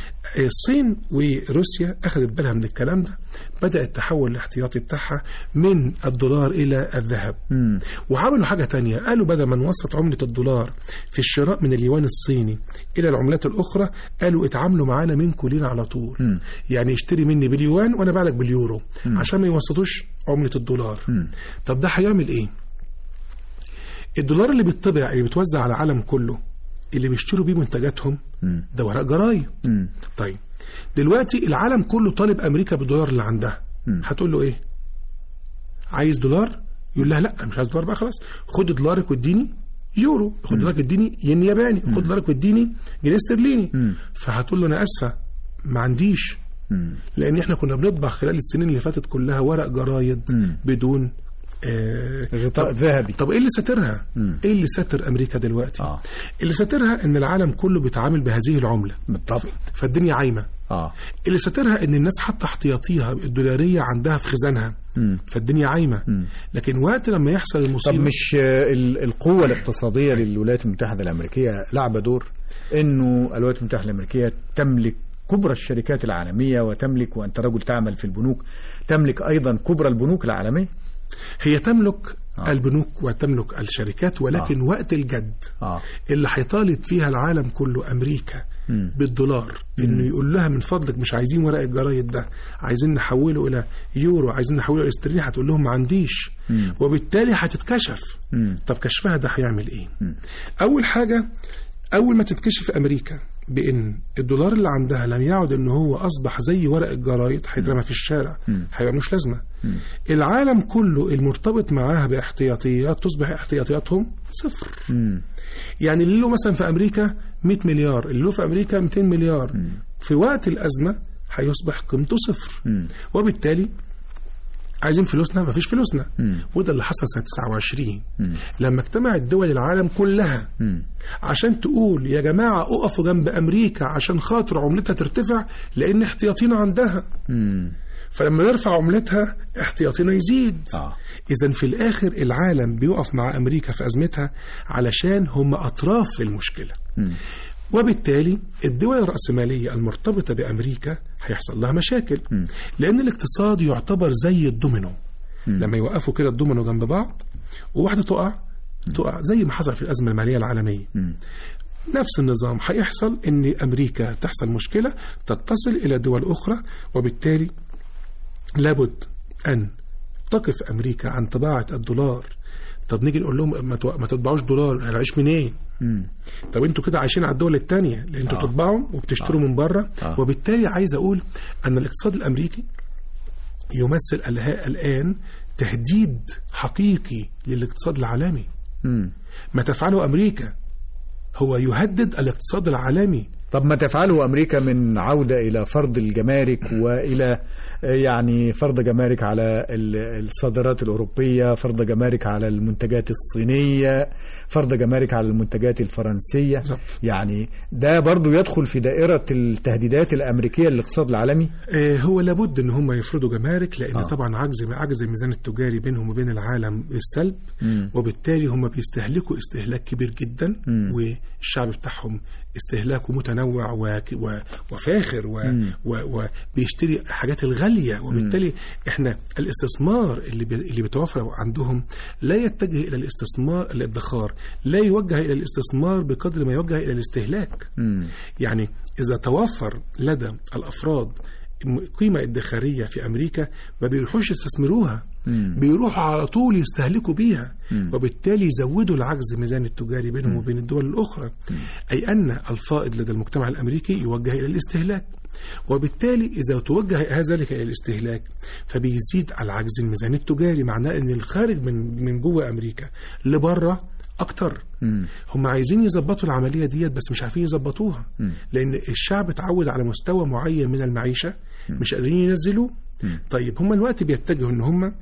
الصين وروسيا أخذت بالها من الكلام ده بدأت تحول الاحتياطي بتاعها من الدولار إلى الذهب مم. وعملوا حاجة تانية قالوا بدل ما نوسط عملة الدولار في الشراء من اليوان الصيني إلى العملات الأخرى قالوا اتعاملوا معانا منكم لينا على طول مم. يعني اشتري مني باليوان وأنا بعلك باليورو عشان ما يوسطوش عملة الدولار طب ده هيعمل إيه؟ الدولار اللي بيطبع اللي بيتوزع على العالم كله اللي بيشتروا بيه منتجاتهم مم. ده ورق جرايد مم. طيب دلوقتي العالم كله طالب امريكا بالدولار اللي عندها مم. هتقول له ايه عايز دولار يقول لها لا مش عايز دولار بقى خلاص خد دولارك واديني يورو خد دولارك واديني ين ياباني خد دولارك واديني جنيه استرليني مم. فهتقول له انا اسفه ما عنديش مم. لان احنا كنا بنطبع خلال السنين اللي فاتت كلها ورق جرايد مم. بدون آه غطاء ذهبي طب ايه اللي ساترها؟ مم. ايه اللي ساتر امريكا دلوقتي؟ آه. اللي ساترها ان العالم كله بيتعامل بهذه العمله بالطبع فالدنيا عايمه اه اللي ساترها ان الناس حاطه احتياطيها الدولاريه عندها في خزانها مم. فالدنيا عايمه مم. لكن وقت لما يحصل طب المصيبه مش آه، ال- القوة الاقتصادية للولايات المتحدة الأمريكية لعبة دور إنه الولايات المتحدة الأمريكية تملك كبرى الشركات العالمية وتملك وأنت رجل تعمل في البنوك تملك أيضا كبرى البنوك العالمية هي تملك آه. البنوك وتملك الشركات ولكن آه. وقت الجد آه. اللي هيطالب فيها العالم كله امريكا مم. بالدولار انه يقول لها من فضلك مش عايزين ورق الجرايد ده عايزين نحوله الى يورو عايزين نحوله الى استرليني هتقول لهم ما عنديش مم. وبالتالي هتتكشف مم. طب كشفها ده هيعمل ايه مم. اول حاجه اول ما تتكشف امريكا بان الدولار اللي عندها لم يعد ان هو اصبح زي ورق الجرايد هيترمى في الشارع هيبقى ملوش لازمه العالم كله المرتبط معاها باحتياطيات تصبح احتياطياتهم صفر مم. يعني اللي له مثلا في امريكا 100 مليار اللي له في امريكا 200 مليار في وقت الازمه هيصبح قيمته صفر مم. وبالتالي عايزين فلوسنا مفيش فلوسنا مم. وده اللي حصل سنه 29 مم. لما اجتمعت دول العالم كلها مم. عشان تقول يا جماعه اقفوا جنب امريكا عشان خاطر عملتها ترتفع لان احتياطينا عندها مم. فلما نرفع عملتها احتياطينا يزيد آه. اذا في الاخر العالم بيقف مع امريكا في ازمتها علشان هم اطراف في المشكله مم. وبالتالي الدول الرأسمالية المرتبطة بأمريكا هيحصل لها مشاكل مم. لأن الاقتصاد يعتبر زي الدومينو لما يوقفوا كده الدومينو جنب بعض وواحدة تقع تقع زي ما حصل في الأزمة المالية العالمية مم. نفس النظام هيحصل ان امريكا تحصل مشكله تتصل الى دول اخرى وبالتالي لابد ان تقف امريكا عن طباعه الدولار طب نيجي نقول لهم ما تو- ما تطبعوش دولار هنعيش منين؟ مم. طب انتوا كده عايشين على الدول الثانيه لان انتوا آه. بتطبعوا وبتشتروا من بره آه. وبالتالي عايز اقول ان الاقتصاد الامريكي يمثل الها- الان تهديد حقيقي للاقتصاد العالمي مم. ما تفعله امريكا هو يهدد الاقتصاد العالمي طب ما تفعله أمريكا من عودة إلى فرض الجمارك وإلى آه، يعني فرض جمارك على ال- الصادرات الأوروبية فرض جمارك على المنتجات الصينية فرض جمارك على المنتجات الفرنسية بالظبط. يعني ده برضو يدخل في دائرة التهديدات الأمريكية للاقتصاد العالمي آه، هو لابد ان هم يفرضوا جمارك لان آه. آه. طبعا عجز عجز الميزان التجاري بينهم وبين العالم بالسلب مم. وبالتالي هم بيستهلكوا استهلاك كبير جدا مم. والشعب بتاعهم استهلاكه متنوع وك- و- وفاخر و- و- وبيشتري حاجات الغاليه وبالتالي احنا الاستثمار اللي بي- اللي بيتوفر عندهم لا يتجه الى الاستثمار الادخار لا يوجه الى الاستثمار بقدر ما يوجه الى الاستهلاك مم. يعني إذا توفر لدى الأفراد قيمة ادخارية في أمريكا ما بيروحوش يستثمروها مم. بيروحوا على طول يستهلكوا بيها مم. وبالتالي يزودوا العجز الميزاني التجاري بينهم وبين الدول الأخرى أي أن الفائض لدى المجتمع الأمريكي يوجه إلى الاستهلاك وبالتالي إذا توجه ذلك إلى الاستهلاك فبيزيد العجز الميزاني التجاري معناه أن الخارج من من جوه أمريكا لبره اكتر مم. هم عايزين يظبطوا العمليه ديت بس مش عارفين يظبطوها مم. لان الشعب اتعود على مستوى معين من المعيشه مش قادرين ينزلوه طيب هم الوقت بيتجهوا ان هم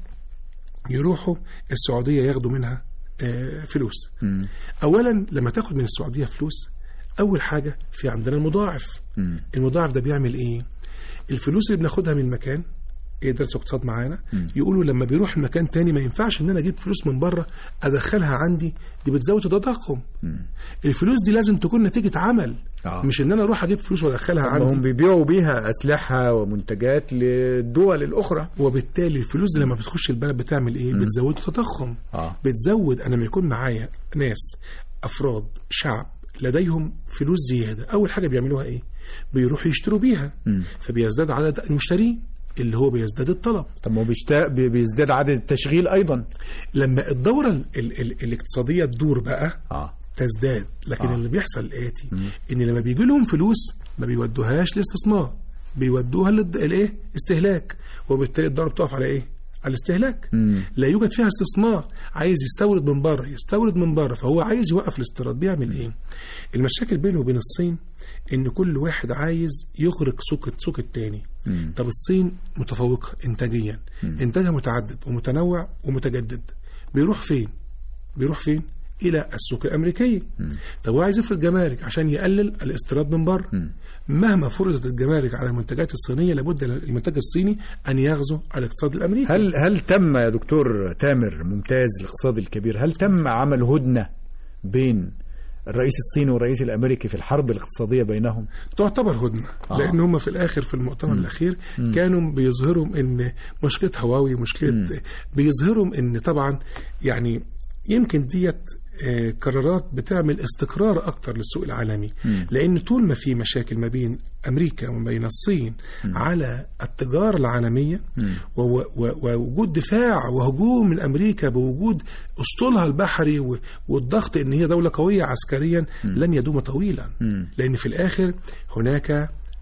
يروحوا السعوديه ياخدوا منها آه، فلوس مم. اولا لما تاخد من السعوديه فلوس اول حاجه في عندنا المضاعف مم. المضاعف ده بيعمل ايه الفلوس اللي بناخدها من مكان يدرسوا اقتصاد معانا يقولوا لما بيروح المكان تاني ما ينفعش ان انا اجيب فلوس من بره ادخلها عندي دي بتزود التضخم الفلوس دي لازم تكون نتيجه عمل آه. مش ان انا اروح اجيب فلوس وادخلها هم عندي بيبيعوا بيها أسلحة ومنتجات للدول الأخرى وبالتالي الفلوس دي لما بتخش البلد بتعمل ايه بتزود التضخم آه. بتزود انا لما يكون معايا ناس افراد شعب لديهم فلوس زياده اول حاجه بيعملوها ايه بيروحوا يشتروا بيها فبيزداد عدد المشترين اللي هو بيزداد الطلب طب ما هو بيشتا- بي- بيزداد عدد التشغيل أيضا لما الدوره ال ال ال الاقتصاديه تدور بقى آه. تزداد لكن آه. آه. اللي بيحصل الاتي ان لما بيجي لهم فلوس ما بيودوهاش لاستثمار بيودوها للايه استهلاك وبالتالي الضرب بتقف على ايه على الاستهلاك مم. لا يوجد فيها استثمار عايز يستورد من بره يستورد من بره فهو عايز يوقف الاستيراد بيعمل ايه المشاكل بينه وبين الصين ان كل واحد عايز يغرق سوق سوق التاني مم. طب الصين متفوقه انتاجيا انتاجها متعدد ومتنوع ومتجدد بيروح فين بيروح فين الى السوق الامريكيه طب هو عايز يفرض جمارك عشان يقلل الاستيراد من بره مهما فرضت الجمارك على المنتجات الصينيه لابد للمنتج الصيني ان يغزو الاقتصاد الامريكي هل هل تم يا دكتور تامر ممتاز الاقتصاد الكبير هل تم عمل هدنة بين الرئيس الصيني والرئيس الأمريكي في الحرب الاقتصادية بينهم تعتبر هدنه آه. آه. لان هم في الاخر في المؤتمر الاخير كانوا بيظهروا ان مشكله هواوي مشكله بيظهروا ان طبعا يعني يمكن ديت آه، قرارات بتعمل استقرار اكتر للسوق العالمي لان طول ما في مشاكل ما بين امريكا وما بين الصين على التجاره العالميه و- و- ووجود دفاع وهجوم من امريكا بوجود اسطولها البحري و- والضغط ان هي دوله قويه عسكريا لن يدوم طويلا لان في الاخر هناك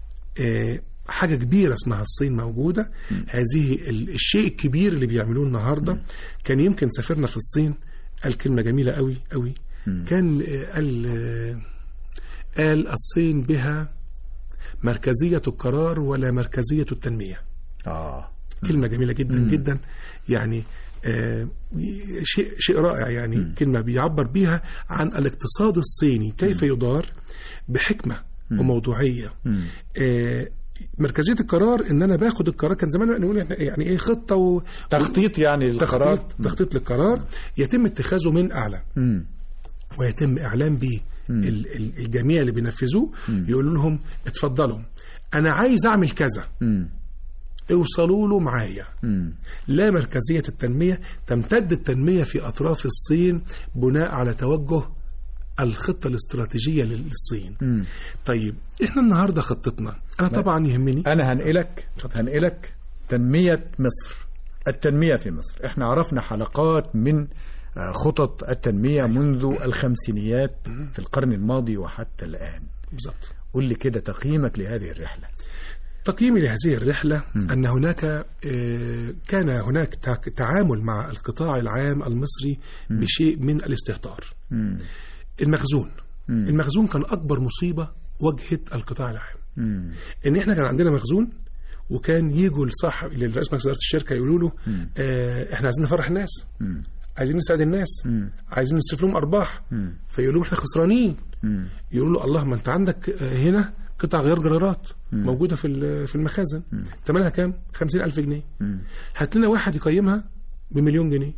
آه، حاجة كبيرة اسمها الصين موجودة هذه ال- الشيء الكبير اللي بيعملوه النهاردة كان يمكن سافرنا في الصين قال كلمة جميلة قوي قوي كان آه، قال آه، قال الصين بها مركزية القرار ولا مركزية التنمية آه كلمة جميلة جدا جدا يعني آه، شيء شيء رائع يعني كلمة بيعبر بيها عن الاقتصاد الصيني كيف يدار بحكمة وموضوعية آه، مركزية القرار ان انا باخد القرار كان زمان نقول إحنا يعني ايه خطة و... تخطيط يعني للقرار تخطيط تخطيط للقرار يتم اتخاذه من اعلى مم. ويتم اعلام به ال- ال- الجميع اللي بينفذوه يقولوا لهم اتفضلوا انا عايز اعمل كذا مم. اوصلوا له معايا مم. لا مركزية التنمية تمتد التنمية في أطراف الصين بناء على توجه الخطة الاستراتيجية للصين مم. طيب احنا النهاردة خطتنا أنا طبعا يهمني أنا هنقلك هنقلك تنمية مصر التنمية في مصر احنا عرفنا حلقات من آه، خطط التنمية منذ الخمسينيات في القرن الماضي وحتى الآن بالظبط قل لي كده تقييمك لهذه الرحلة تقييمي لهذه الرحلة أن هناك آه، كان هناك تع- تعامل مع القطاع العام المصري بشيء من الاستهتار مم. المخزون المخزون كان أكبر مصيبة واجهت القطاع العام مم. ان احنا كان عندنا مخزون وكان يجوا لصاحب لرئيس مجلس اداره الشركه يقولوا له آه احنا عايزين نفرح الناس مم. عايزين نساعد الناس مم. عايزين نصرف لهم ارباح مم. فيقول لهم احنا خسرانين مم. يقولوا له الله ما انت عندك آه، هنا قطع غيار جرارات موجوده في ال- في المخازن ثمنها كام 50000 جنيه مم. هات لنا واحد يقيمها بمليون جنيه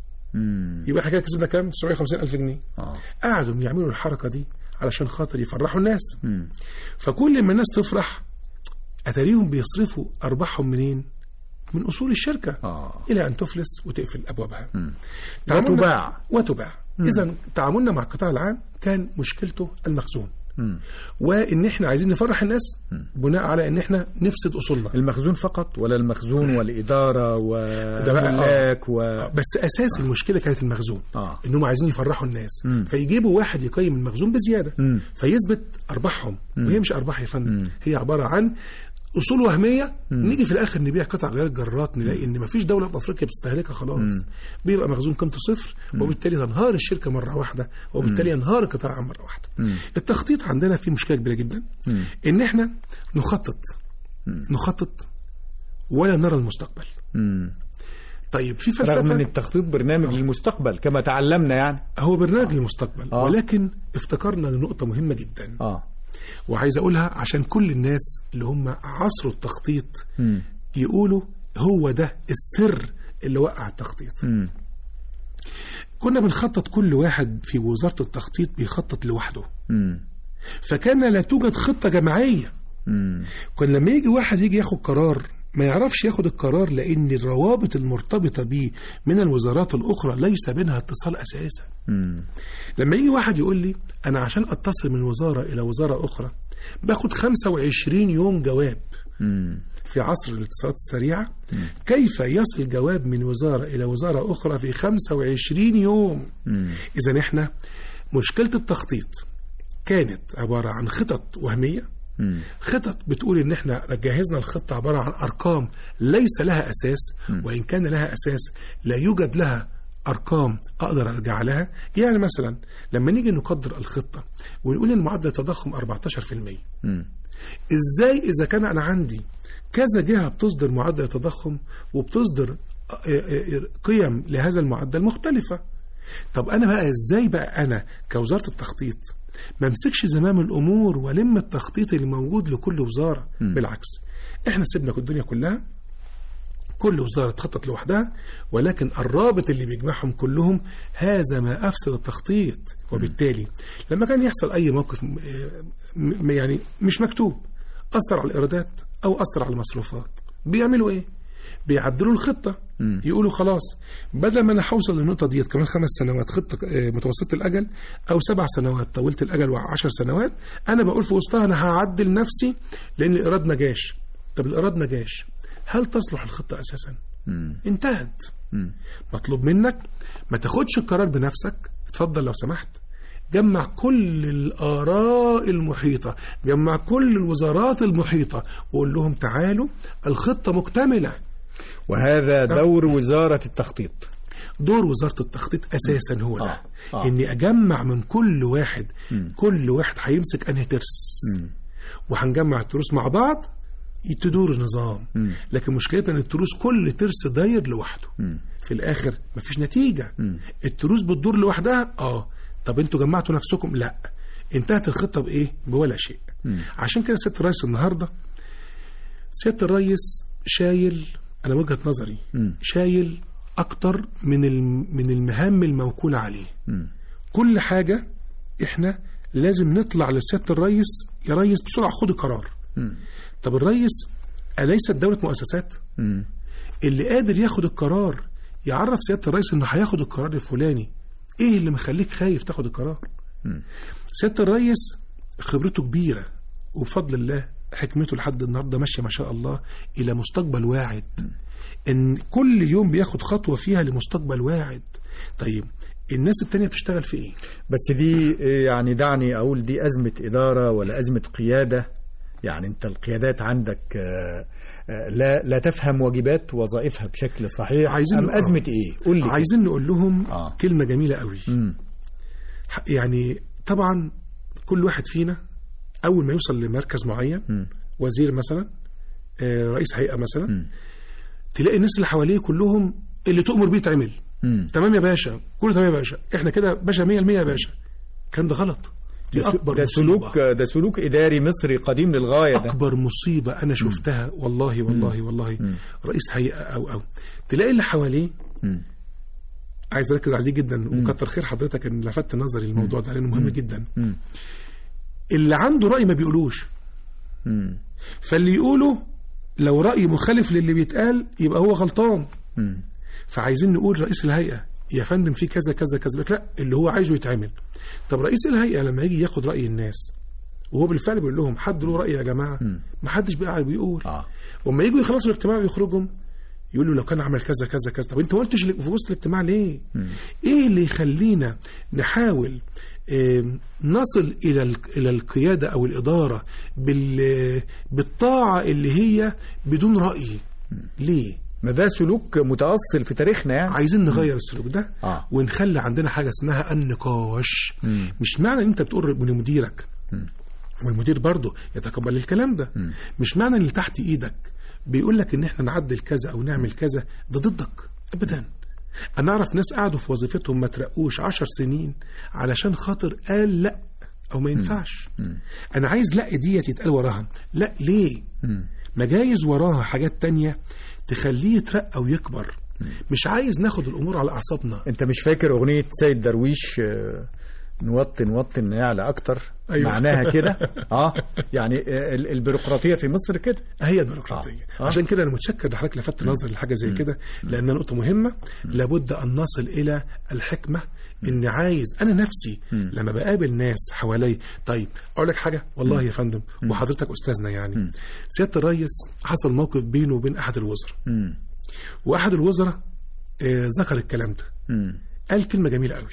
مم. يبقى احنا كده كسبنا كام 950000 جنيه آه. قعدوا يعملوا الحركه دي علشان خاطر يفرحوا الناس مم. فكل ما الناس تفرح اتاريهم بيصرفوا ارباحهم منين من اصول الشركه آه. الى ان تفلس وتقفل ابوابها مم. تعاملنا- وتباع. وتباع اذا تعاملنا مع القطاع العام كان مشكلته المخزون مم. وان احنا عايزين نفرح الناس بناء على ان احنا نفسد اصولنا المخزون فقط ولا المخزون والإدارة ده بقى- والملاك و... بس اساس المشكله كانت المخزون آه. انهم عايزين يفرحوا الناس مم. فيجيبوا واحد يقيم المخزون بزياده مم. فيثبت ارباحهم وهي مش ارباح يا فندم هي عباره عن اصول وهميه نيجي في الاخر نبيع قطع غير الجرات نلاقي ان مفيش دوله في افريقيا بتستهلكها خلاص بيبقى مخزون قيمته صفر وبالتالي تنهار الشركه مره واحده وبالتالي ينهار القطاع العام مره واحده التخطيط عندنا فيه مشكله كبيره جدا ان احنا نخطط نخطط ولا نرى المستقبل مم. طيب في رغم ان فلسفه التخطيط برنامج للمستقبل كما تعلمنا يعني هو برنامج للمستقبل آه. ولكن افتكرنا لنقطه مهمه جدا اه وعايز اقولها عشان كل الناس اللي هم عصروا التخطيط مم. يقولوا هو ده السر اللي وقع التخطيط مم. كنا بنخطط كل واحد في وزارة التخطيط بيخطط لوحده مم. فكان لا توجد خطة جماعية مم. كان لما يجي واحد يجي ياخد قرار ما يعرفش ياخد القرار لأن الروابط المرتبطة بيه من الوزارات الأخرى ليس بينها اتصال أساسا مم. لما يجي واحد يقول لي أنا عشان أتصل من وزارة إلى وزارة أخرى باخد 25 يوم جواب مم. في عصر الاتصالات السريعة كيف يصل جواب من وزارة إلى وزارة أخرى في 25 يوم مم. إذا إحنا مشكلة التخطيط كانت عبارة عن خطط وهمية مم. خطط بتقول إن إحنا جهزنا الخطة عبارة عن أرقام ليس لها أساس وإن كان لها أساس لا يوجد لها أرقام أقدر أرجع لها يعني مثلا لما نيجي نقدر الخطة ونقول إن معدل التضخم 14% مم. ازاي اذا كان انا عندي كذا جهه بتصدر معدل التضخم وبتصدر آه، آه، آه، قيم لهذا المعدل مختلفه طب انا بقى ازاي بقى انا كوزاره التخطيط ما امسكش زمام الامور والم التخطيط اللي موجود لكل وزاره بالعكس احنا سيبنا كل الدنيا كلها كل وزارة تخطط لوحدها ولكن الرابط اللي بيجمعهم كلهم هذا ما أفسد التخطيط وبالتالي لما كان يحصل أي موقف م- م- يعني مش مكتوب أثر على الإيرادات أو أثر على المصروفات بيعملوا إيه؟ بيعدلوا الخطة يقولوا خلاص بدل ما أنا هوصل للنقطة ديت كمان خمس سنوات خطة آه، متوسطة الأجل أو سبع سنوات طولت الأجل وعشر سنوات أنا بقول في وسطها أنا هعدل نفسي لأن الإيراد ما جاش طب الإيراد ما جاش هل تصلح الخطة أساسا؟ مم. انتهت مم. مطلوب منك ما تاخدش القرار بنفسك اتفضل لو سمحت جمع كل الآراء المحيطة جمع كل الوزارات المحيطة وقول لهم تعالوا الخطة مكتملة وهذا دور وزارة التخطيط دور وزارة التخطيط أساسا هو ده آه. آه. إني أجمع من كل واحد كل واحد هيمسك أنهي ترس وهنجمع التروس مع بعض تدور النظام لكن مشكلتنا ان التروس كل ترس داير لوحده في الاخر مفيش نتيجه التروس بتدور لوحدها اه طب انتوا جمعتوا نفسكم لا انتهت الخطه بايه بولا شيء عشان كده سياده الرئيس النهارده سياده الرئيس شايل انا وجهه نظري شايل اكتر من الم- من المهام الموكوله عليه كل حاجه احنا لازم نطلع لسياده الرئيس يا ريس بسرعه خد قرار طب الرئيس أليست دولة مؤسسات؟ مم. اللي قادر ياخد القرار يعرف سيادة الرئيس إنه هياخد القرار الفلاني إيه اللي مخليك خايف تاخد القرار؟ سيادة الرئيس خبرته كبيرة وبفضل الله حكمته لحد النهاردة ماشية ما شاء الله إلى مستقبل واعد إن كل يوم بياخد خطوة فيها لمستقبل واعد طيب الناس التانية بتشتغل في إيه؟ بس دي آه، يعني دعني أقول دي أزمة إدارة ولا أزمة قيادة يعني أنت القيادات عندك آه، آه، لا لا تفهم واجبات وظائفها بشكل صحيح عايزين أم نقول- أزمة إيه؟ قول لي عايزين نقول لهم آه. كلمة جميلة قوي مم. ح- يعني طبعا كل واحد فينا اول ما يوصل لمركز معين مم. وزير مثلا آه، رئيس هيئه مثلا مم. تلاقي الناس اللي حواليه كلهم اللي تؤمر بيه تعمل مم. تمام يا باشا كله تمام يا باشا احنا كده باشا 100% يا باشا الكلام ده غلط دي ده اكبر ده مصيبة. سلوك ده سلوك إداري مصري قديم للغاية ده اكبر مصيبه انا شفتها والله والله والله رئيس هيئه او او تلاقي اللي حواليه مم. عايز اركز عليه جدا وكتر خير حضرتك ان لفت نظري الموضوع ده لانه مهم جدا مم. اللي عنده راي ما بيقولوش مم. فاللي يقوله لو رأي مخالف للي بيتقال يبقى هو غلطان مم. فعايزين نقول رئيس الهيئة يا فندم في كذا كذا كذا لك لا اللي هو عايزه يتعمل طب رئيس الهيئة لما يجي ياخد رأي الناس وهو بالفعل بيقول لهم حد له رأي يا جماعة ما حدش بقى بيقول آه. وما يجوا يخلصوا الاجتماع ويخرجوا يقول له لو كان عمل كذا كذا كذا طب انت ما قلتش في وسط الاجتماع ليه؟ ايه اللي يخلينا نحاول آم، نصل الى ال- الى القياده او الاداره بال بالطاعه اللي هي بدون راي ليه ما ده سلوك متأصل في تاريخنا يعني عايزين نغير السلوك ده آه. ونخلي عندنا حاجه اسمها النقاش مم. مش معنى ان انت بتقول لمديرك والمدير برضه يتقبل الكلام ده مش معنى ان اللي تحت ايدك بيقول لك ان احنا نعدل كذا او نعمل كذا ده ضدك ابدا انا اعرف ناس قعدوا في وظيفتهم ما ترقوش عشر سنين علشان خاطر قال لا او ما ينفعش انا عايز لا ديت يتقال وراها لا ليه ما جايز وراها حاجات تانية تخليه يترقى ويكبر مش عايز ناخد الامور على اعصابنا انت مش فاكر اغنية سيد درويش آه، نوطي نوطي نعلى اكتر أيوة. معناها كده اه يعني آه، ال- البيروقراطية في مصر كده هي البيروقراطيه آه. عشان كده انا متشكر لحضرتك لفت نظري لحاجه زي كده لانها نقطه مهمه لابد ان نصل الى الحكمه ان عايز انا نفسي لما بقابل ناس حوالي طيب اقول لك حاجه والله يا فندم وحضرتك استاذنا يعني سياده الريس حصل موقف بينه وبين احد الوزراء مم. واحد الوزراء آه، ذكر الكلام ده مم. قال كلمه جميله قوي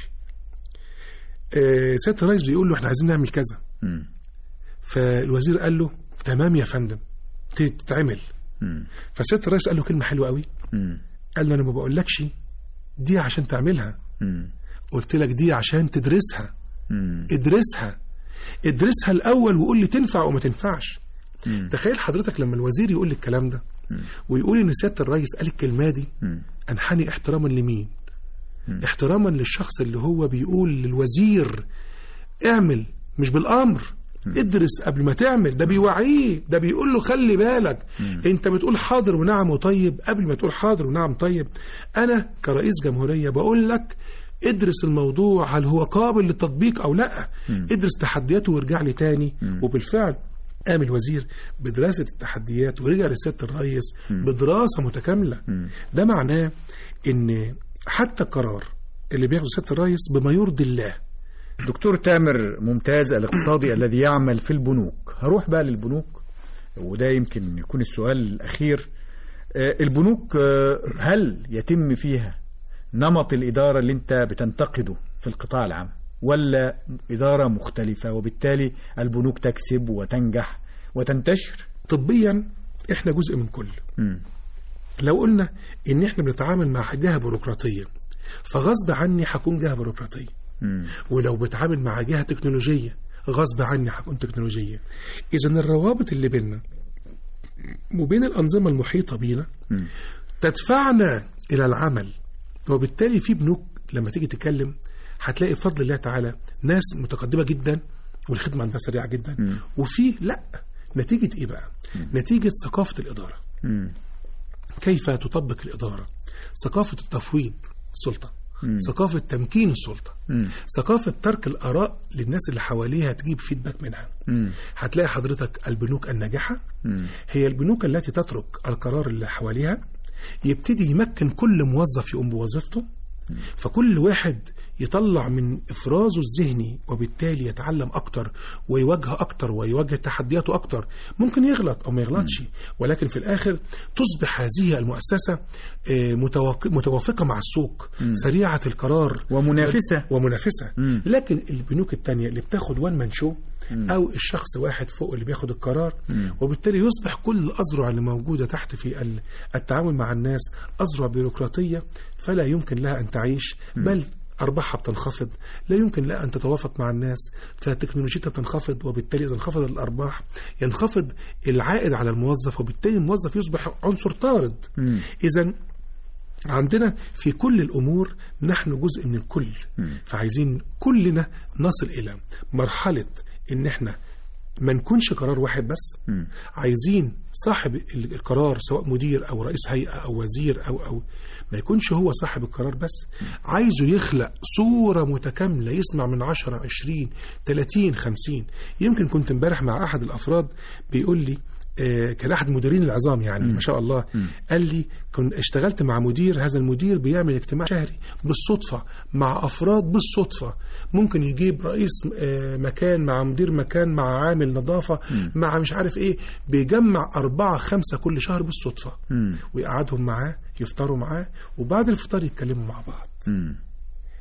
آه، سياده الرئيس بيقول له احنا عايزين نعمل كذا مم. فالوزير قال له تمام يا فندم تتعمل مم. فسياده الرئيس قال له كلمه حلوه قوي مم. قال له انا ما بقولكش دي عشان تعملها مم. قلت لك دي عشان تدرسها مم. ادرسها ادرسها الاول وقول لي تنفع وما تنفعش مم. تخيل حضرتك لما الوزير يقول لي الكلام ده ويقول ان سياده الرئيس قال الكلمه دي مم. انحني احتراما لمين مم. احتراما للشخص اللي هو بيقول للوزير اعمل مش بالامر ادرس قبل ما تعمل ده بيوعيه ده بيقول له خلي بالك انت بتقول حاضر ونعم وطيب قبل ما تقول حاضر ونعم طيب انا كرئيس جمهورية بقول لك ادرس الموضوع هل هو قابل للتطبيق او لا ادرس تحدياته وارجع لي تاني وبالفعل قام الوزير بدراسة التحديات ورجع لسيادة الرئيس بدراسة متكاملة ده معناه ان حتى القرار اللي بياخده سيادة الرئيس بما يرضي الله دكتور تامر ممتاز الاقتصادي الذي يعمل في البنوك هروح بقى للبنوك وده يمكن يكون السؤال الأخير آه، البنوك آه، هل يتم فيها نمط الإدارة اللي أنت بتنتقده في القطاع العام ولا إدارة مختلفة وبالتالي البنوك تكسب وتنجح وتنتشر طبيا احنا جزء من كل مم. لو قلنا ان احنا بنتعامل مع جهة بيروقراطية فغصب عني هكون جهة بيروقراطية مم. ولو بتعامل مع جهة تكنولوجية غصب عني هكون تكنولوجية إذا الروابط اللي بيننا وبين الأنظمة المحيطة بينا مم. تدفعنا إلى العمل وبالتالي في بنوك لما تيجي تتكلم هتلاقي بفضل الله تعالى ناس متقدمة جدا والخدمة عندها سريعة جدا وفي لا نتيجة إيه بقى؟ نتيجة ثقافة الإدارة مم. كيف تطبق الإدارة ثقافة التفويض السلطة مم. ثقافة تمكين السلطة مم. ثقافة ترك الآراء للناس اللي حواليها تجيب فيدباك منها مم. هتلاقي حضرتك البنوك الناجحة مم. هي البنوك التي تترك القرار اللي حواليها يبتدي يمكن كل موظف يقوم بوظيفته فكل واحد يطلع من إفرازه الذهني وبالتالي يتعلم أكتر ويواجه أكتر ويواجه تحدياته أكتر ممكن يغلط أو ما يغلطش ولكن في الآخر تصبح هذه المؤسسة آه، متواق- متوافقة مع السوق سريعة القرار ومنافسة. ومنافسة مم. لكن البنوك التانية اللي بتاخد وان مان شو او الشخص واحد فوق اللي بياخد القرار وبالتالي يصبح كل الاذرع اللي موجوده تحت في ال- التعامل مع الناس اذرع بيروقراطيه فلا يمكن لها ان تعيش بل ارباحها بتنخفض لا يمكن لها ان تتوافق مع الناس فتكنولوجيتها بتنخفض وبالتالي اذا انخفضت الارباح ينخفض العائد على الموظف وبالتالي الموظف يصبح عنصر طارد اذا عندنا في كل الأمور نحن جزء من الكل فعايزين كلنا نصل إلى مرحلة إن احنا ما نكونش قرار واحد بس عايزين صاحب ال- القرار سواء مدير أو رئيس هيئة أو وزير أو أو ما يكونش هو صاحب القرار بس عايزه يخلق صورة متكاملة يسمع من 10 20 30 50 يمكن كنت امبارح مع أحد الأفراد بيقول لي آه، كان احد مديرين العظام يعني ما شاء الله قال لي كنت اشتغلت مع مدير هذا المدير بيعمل اجتماع شهري بالصدفه مع افراد بالصدفه ممكن يجيب رئيس آه، مكان مع مدير مكان مع عامل نظافه مع مش عارف ايه بيجمع أربعة خمسة كل شهر بالصدفه مم. ويقعدهم معاه يفطروا معاه وبعد الفطار يتكلموا مع بعض مم.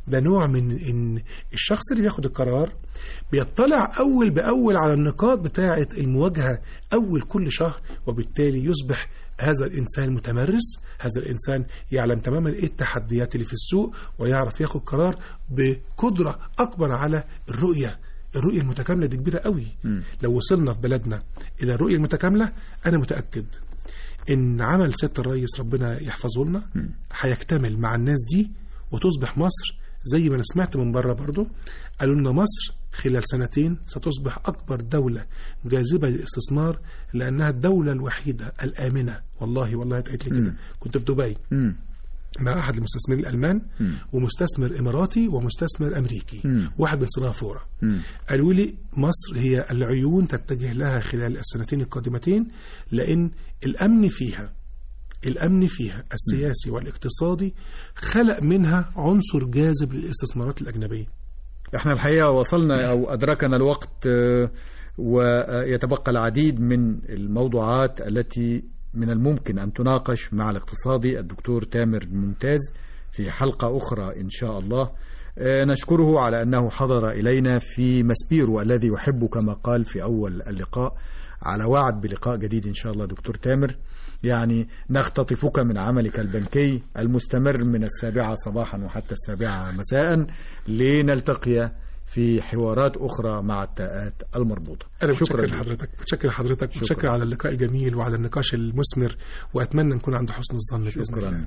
ده نوع من ان الشخص اللي بياخد القرار بيطلع اول باول على النقاط بتاعه المواجهه اول كل شهر وبالتالي يصبح هذا الانسان متمرس هذا الانسان يعلم تماما ايه التحديات اللي في السوق ويعرف ياخد قرار بقدره اكبر على الرؤيه الرؤيه المتكامله دي كبيره قوي لو وصلنا في بلدنا الى الرؤيه المتكامله انا متاكد ان عمل سياده الرئيس ربنا يحفظه لنا هيكتمل مع الناس دي وتصبح مصر زي ما انا سمعت من بره برضو قالوا لنا مصر خلال سنتين ستصبح اكبر دوله جاذبه للاستثمار لانها الدوله الوحيده الامنه والله والله اتقالت لي كده كنت في دبي مم. مع احد المستثمرين الالمان ومستثمر اماراتي ومستثمر امريكي مم. واحد من سنغافوره مم. قالوا لي مصر هي العيون تتجه لها خلال السنتين القادمتين لان الامن فيها الامن فيها السياسي والاقتصادي خلق منها عنصر جاذب للاستثمارات الاجنبيه احنا الحقيقة وصلنا أو أدركنا الوقت آه، ويتبقى العديد من الموضوعات التي من الممكن أن تناقش مع الاقتصادي الدكتور تامر ممتاز في حلقة أخرى إن شاء الله آه، نشكره على أنه حضر إلينا في مسبيرو الذي يحب كما قال في أول اللقاء على وعد بلقاء جديد إن شاء الله دكتور تامر يعني نختطفك من عملك البنكي المستمر من السابعة صباحا وحتى السابعة مساء لنلتقي في حوارات أخرى مع التاءات المربوطة انا شكرا متشكر لك. لحضرتك متشكر لحضرتك متشكر على اللقاء الجميل وعلى النقاش المثمر واتمنى نكون عند حسن الظن باذن شكرا الله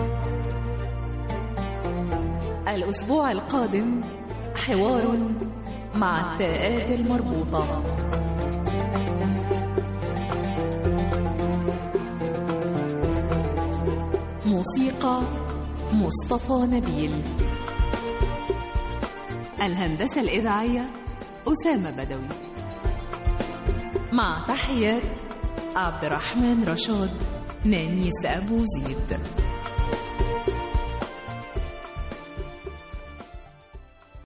الأسبوع القادم حوار مع التاءات المربوطة موسيقى مصطفى نبيل الهندسة الإذاعية أسامة بدوي مع تحيات عبد الرحمن رشاد نانيس أبو زيد